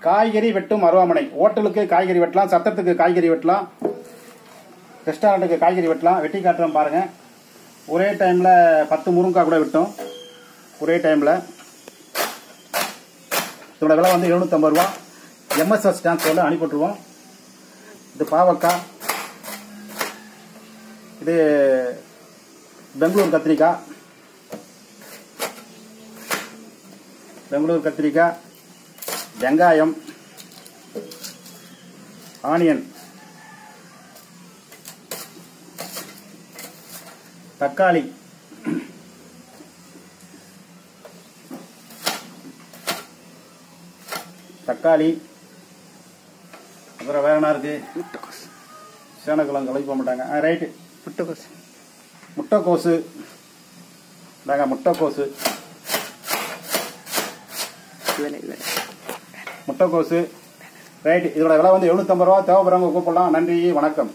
காய்கறி வெட்டும் அருவாமனை ஹோட்டலுக்கு காய்கறி வெட்டலாம் சத்தத்துக்கு காய்கறி வெட்டலாம் ரெஸ்டாரண்ட்டுக்கு காய்கறி வெட்டலாம் வெட்டி காட்டுறோம் பாருங்க ஒரே டைமில் பத்து முருங்கைக்காய் கூட வெட்டும் ஒரே டைமில் இதோட விலை வந்து எழுநூற்றம்பது ரூபா எம்எஸ்எஸ் டிரான்ஸ்போர்ட்டில் அனுப்பிவிட்ருவோம் இது பாவக்காய் இது பெங்களூர் கத்திரிக்காய் பெங்களூர் கத்திரிக்காய் வெங்காயம் ஆனியன் தக்காளி தக்காளி அப்புறம் வேற என்ன இருக்கு முட்டைக்கோஸ் சேனக்கிழங்கு கலைப்ப மாட்டாங்க ஆ ரைட்டு முட்டைக்கோஸ் முட்டைக்கோசு நாங்கள் முட்டைக்கோசு வேலை இல்லை முட்டைக்கோசு ரைட் இதோட விலை வந்து எழுநூத்தம்பது ரூபா தேவைப்படுறவங்க கூப்பிடலாம் நன்றி வணக்கம்